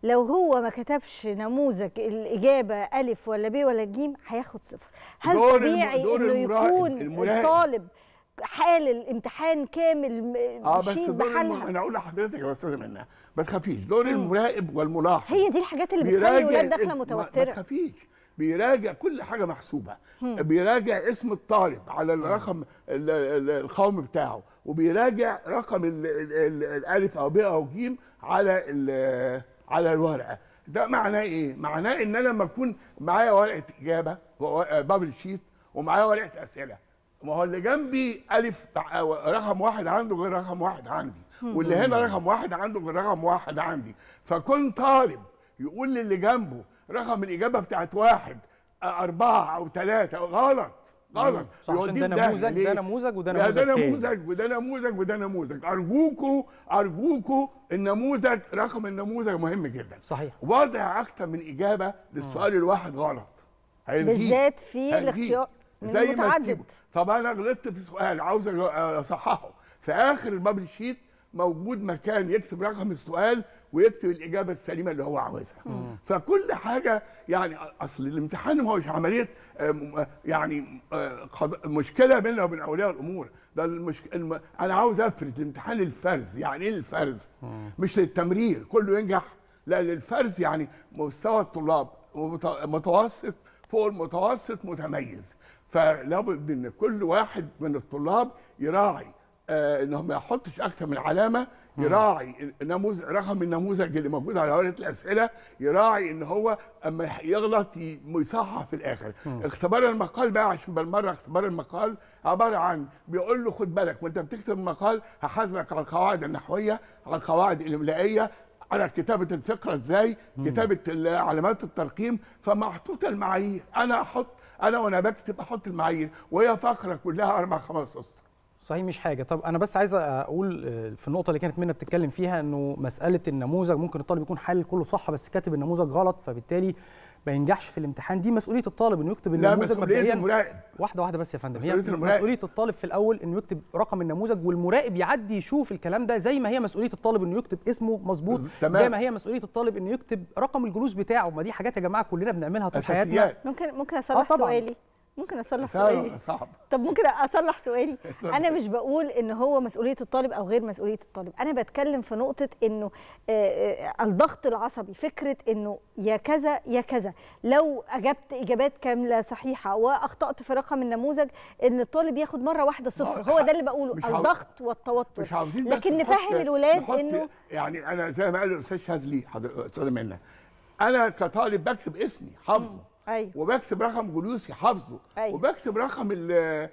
لو هو ما كتبش نموذج الاجابه الف ولا ب ولا ج هياخد صفر هل دور الم- طبيعي دور انه المراقب- يكون المراقب. الطالب حال الامتحان كامل م- اه بس شيء دور الم... بحالها انا اقول لحضرتك يا استاذه منى ما تخافيش دور المراقب والملاحظ هي دي الحاجات اللي بتخلي الولاد داخله ما- ما متوتره تخافيش بيراجع كل حاجه محسوبه بيراجع اسم الطالب على الرقم ال- ال- القومي بتاعه وبيراجع رقم ال- ال- ال- الالف او ب او ج على ال- على الورقه ده معناه ايه معناه ان انا لما اكون معايا ورقه اجابه بابل شيت ومعايا ورقه اسئله ما هو اللي جنبي الف رقم واحد عنده غير رقم واحد عندي واللي هنا رقم واحد عنده غير رقم واحد عندي فكون طالب يقول للي جنبه رقم الاجابه بتاعت واحد آه، اربعه او ثلاثه غلط غلط صح، عشان يوديه ده في داهية. نموذج، ده ليه؟ نموذج وده لا، نموذج ده تاني. نموذج وده نموذج وده نموذج ارجوكوا ارجوكوا النموذج رقم النموذج مهم جدا صحيح. وضع اكتر من اجابه للسؤال الواحد غلط هيلغيه. بالذات في هيلغيه. الاختيار من زي ما المتعدد. تسيبه. طب انا غلطت في سؤال عاوز أج- اصححه في اخر البابل شيت موجود مكان يكتب رقم السؤال ويكتب الاجابه السليمه اللي هو عاوزها فكل حاجه يعني اصل الامتحان ما هوش عمليه آه، م- آه، يعني آه، قض- مشكله بيننا وبين اولياء الامور ده المش... الم... انا عاوز افرد الامتحان للفرز يعني ايه الفرز مش للتمرير كله ينجح لا للفرز يعني مستوى الطلاب ومت- متوسط فوق المتوسط متميز فلابد ان كل واحد من الطلاب يراعي آه انه ما يحطش اكثر من علامه يراعي نموذج رقم النموذج اللي موجود على ورقه الاسئله يراعي ان هو اما يغلط ي- يصحح في الاخر اختبار المقال بقى عشان بالمره اختبار المقال عباره عن بيقول له خد بالك وانت بتكتب المقال هحاسبك على القواعد النحويه على القواعد الاملائيه على كتابه الفقره ازاي كتابه ال- علامات الترقيم فمحطوطه المعايير انا احط انا وانا بكتب احط المعايير وهي فقره كلها اربع خمس اسطر صحيح مش حاجه طب انا بس عايز اقول آه، في النقطه اللي كانت منى بتتكلم فيها انه مساله النموذج ممكن الطالب يكون حل كله صح بس كاتب النموذج غلط فبالتالي ما ينجحش في الامتحان دي مسؤوليه الطالب انه يكتب لا النموذج مسؤوليه مبدئيا المراقب واحده واحده بس يا فندم هي مسؤولية المراقب. مسؤوليه الطالب في الاول انه يكتب رقم النموذج والمراقب يعدي يشوف الكلام ده زي ما هي مسؤوليه الطالب انه يكتب اسمه مظبوط تمام. زي ما هي مسؤوليه الطالب انه يكتب رقم الجلوس بتاعه ما دي حاجات يا جماعه كلنا بنعملها طول حياتنا اساسيات ممكن ممكن اصلح طبعاً. سؤالي ممكن اصلح سؤالي صعب صعب طب ممكن اصلح سؤالي اتفضل. انا مش بقول ان هو مسؤوليه الطالب او غير مسؤوليه الطالب انا بتكلم في نقطه انه آه، آه، الضغط العصبي فكره انه يا كذا يا كذا لو اجبت اجابات كامله صحيحه واخطات في رقم النموذج ان الطالب ياخد مره واحده صفر ما- هو ده اللي بقوله مش عاوز- الضغط والتوتر مش عاوزين بس لكن نحط- نفهم الولاد نحط انه يعني انا زي ما قال الاستاذ شاذلي حضر- استاذ منى انا كطالب بكتب اسمي حافظه ايوه وبكتب رقم جلوسي حافظه أيوة. وبكتب رقم ال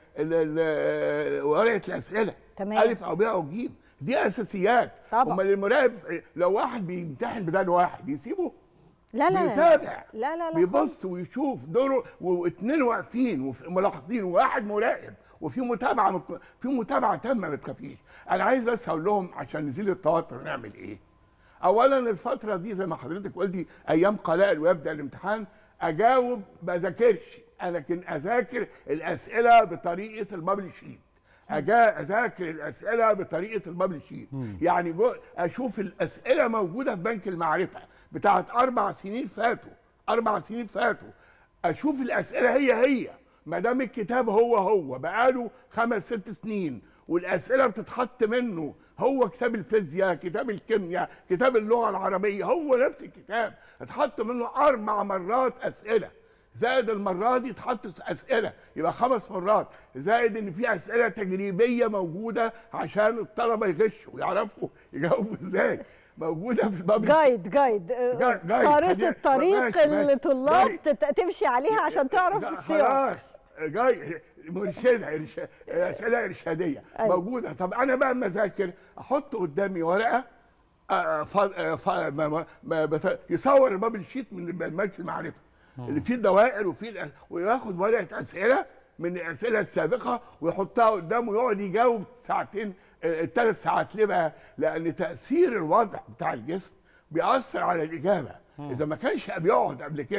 ال ال ورقه الاسئله تمام. الف او ب او ج دي اساسيات طبعا. امال المراقب لو واحد بيمتحن بدل واحد يسيبه لا لا لا بيتابع لا لا لا خالص. بيبص ويشوف دوره واثنين واقفين وملاحظين وواحد مراقب وفي متابعه مت- في متابعه تامه ما تخافيش انا عايز بس اقول لهم عشان نزيل التوتر نعمل ايه اولا الفتره دي زي ما حضرتك قلتي ايام قلائل ويبدا الامتحان اجاوب ما ذاكرش لكن اذاكر الاسئله بطريقه البابل شيت أجا اذاكر الاسئله بطريقه البابل شيت يعني جو اشوف الاسئله موجوده في بنك المعرفه بتاعت اربع سنين فاتوا اربع سنين فاتوا اشوف الاسئله هي هي ما دام الكتاب هو هو بقاله خمس ست سنين والاسئله بتتحط منه هو كتاب الفيزياء كتاب الكيمياء كتاب اللغه العربيه هو نفس الكتاب اتحط منه اربع مرات اسئله زائد المره دي اتحط اسئله يبقى خمس مرات زائد ان في اسئله تجريبيه موجوده عشان الطلبه يغشوا ويعرفوا يجاوبوا ازاي موجوده في الباب جايد جايد آه، جاي- جايد. خريطه خلينا- طريق ماشي- ماشي. اللي طلاب جاي. تت- تمشي عليها عشان تعرف لا، السياق خلاص جاي مرشده إرشا- اسئله ارشاديه أيوة. موجوده طب انا بقى اما اذاكر احط قدامي ورقه آه، ف- آه، ف- ما- ما- ما بت- يصور البابل شيت من بنك المعرفه اللي فيه الدوائر وفيه الأ- وياخد ورقه اسئله من الاسئله السابقه ويحطها قدامه ويقعد يجاوب ساعتين الثلاث ساعات ليه بقى؟ لان تاثير الوضع بتاع الجسم بيأثر على الاجابه اذا ما كانش بيقعد قبل كده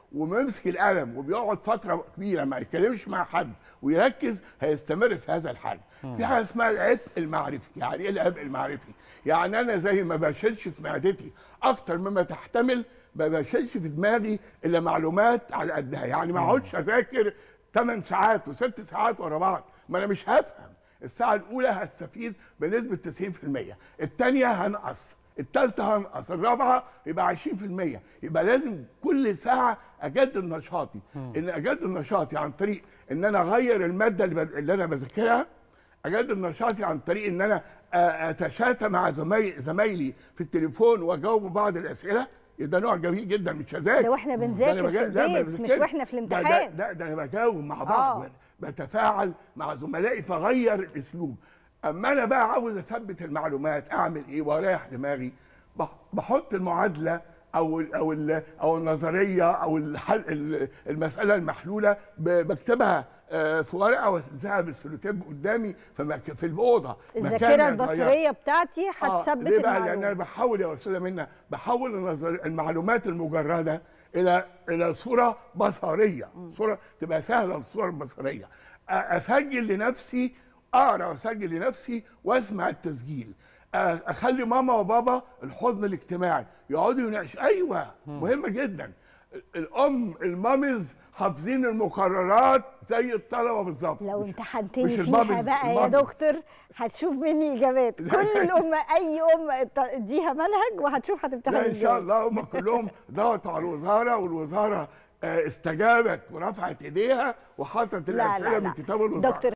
وممسك القلم وبيقعد فتره كبيره ما يتكلمش مع حد ويركز هيستمر في هذا الحال في حاجه اسمها العبء المعرفي يعني ايه العبء المعرفي يعني انا زي ما بشيلش في معدتي اكتر مما تحتمل ما بشيلش في دماغي الا معلومات على قدها يعني ما اقعدش اذاكر 8 ساعات وست ساعات ورا بعض ما انا مش هفهم الساعه الاولى هستفيد بنسبه 90% الثانيه هنقص الثالثه هنقص الرابعه يبقى 20% يبقى لازم كل ساعه اجدد نشاطي ان اجدد نشاطي عن طريق ان انا اغير الماده اللي, ب... اللي انا بذاكرها اجدد نشاطي عن طريق ان انا اتشاتى مع زمايلي زمايلي في التليفون واجاوب بعض الاسئله ده نوع جميل جدا مش هذاكر ده واحنا بنذاكر في البيت مش واحنا في الامتحان لا ده, ده انا بجاوب مع بعض آه. بتفاعل مع زملائي فغير الاسلوب اما انا بقى عاوز اثبت المعلومات اعمل ايه واريح دماغي بحط المعادله او ال او ال او النظريه او الحل المساله المحلوله بكتبها في ورقه وانزلها بالسلوتيب قدامي في الاوضه الذاكره البصريه بتاعتي هتثبت آه المعلومه لان انا بحول يا استاذه منى بحول المعلومات المجرده الى الى صوره بصريه صوره تبقى سهله الصوره البصريه اسجل لنفسي اقرا واسجل لنفسي واسمع التسجيل اخلي ماما وبابا الحضن الاجتماعي يقعدوا يناقشوا ايوه مهمه جدا الام المامز حافظين المقررات زي الطلبه بالظبط لو امتحنتني فيها بقى يا دكتور هتشوف مني اجابات كل الامه اي ام اديها منهج وهتشوف هتمتحن لا ان شاء الله هم كلهم ضغطوا على الوزاره والوزاره استجابت ورفعت ايديها وحطت الاسئله من كتاب الوزاره دكتور